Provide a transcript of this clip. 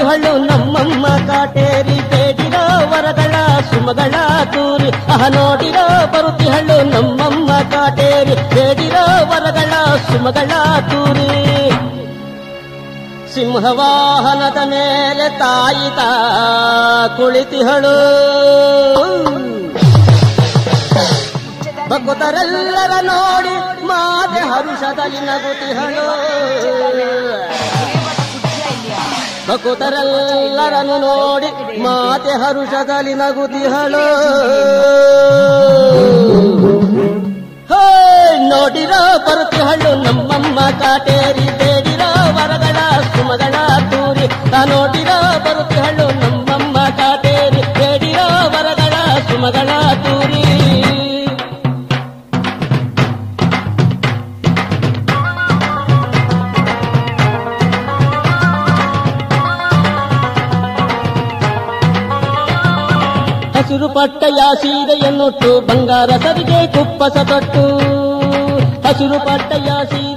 ಬರುತ್ತಿಹಳು ನಮ್ಮಮ್ಮ ಕಾಟೇರಿ ಬೇಡಿರೋ ವರಗಳ ಸುಮಗಳ ತೂರಿ ಅಹ ನೋಡಿರೋ ಬರುತ್ತಿಹಳು ನಮ್ಮಮ್ಮ ಕಾಟೇರಿ ಬೇಡಿರೋ ವರಗಳ ಸುಮಗಳ ತೂರಿ ಸಿಂಹವಾಹನದ ಮೇಲೆ ತಾಯಿತ ಕುಳಿತಿಹಳು ಭಕ್ತರೆಲ್ಲರ ನೋಡಿ ಮಾತೆ ಹರುಷದಲ್ಲಿ ನಗುತಿಹಳು ಭಕ್ತರೆಲ್ಲರನ್ನು ನೋಡಿ ಮಾತೆ ಹರುಷದಲ್ಲಿ ನಗುತಿಹಳು ಹೇ ನೋಡಿರೋ ಬರುತ್ತಿಹಳು ನಮ್ಮಮ್ಮ ಕಾಟೇರಿ ಬೇಡಿರೋ ವರಗಳ ಸುಮಗಳ ತೂರಿ ತಾ ನೋಡಿರೋ ಬರುತ್ತಿಹಳು ನಮ್ಮಮ್ಮ ಕಾಟೇರಿ ಬೇಡಿರೋ ವರಗಳ ಸುಮಗಳ ತೂರಿ ಹಸಿರು ಪಟ್ಟಯ ಸೀರೆಯನ್ನುಟ್ಟು ಬಂಗಾರ ಸರಿಗೆ ಕುಪ್ಪಸ ತೊಟ್ಟು ಹಸಿರು ಪಟ್ಟಯ ಸೀರೆ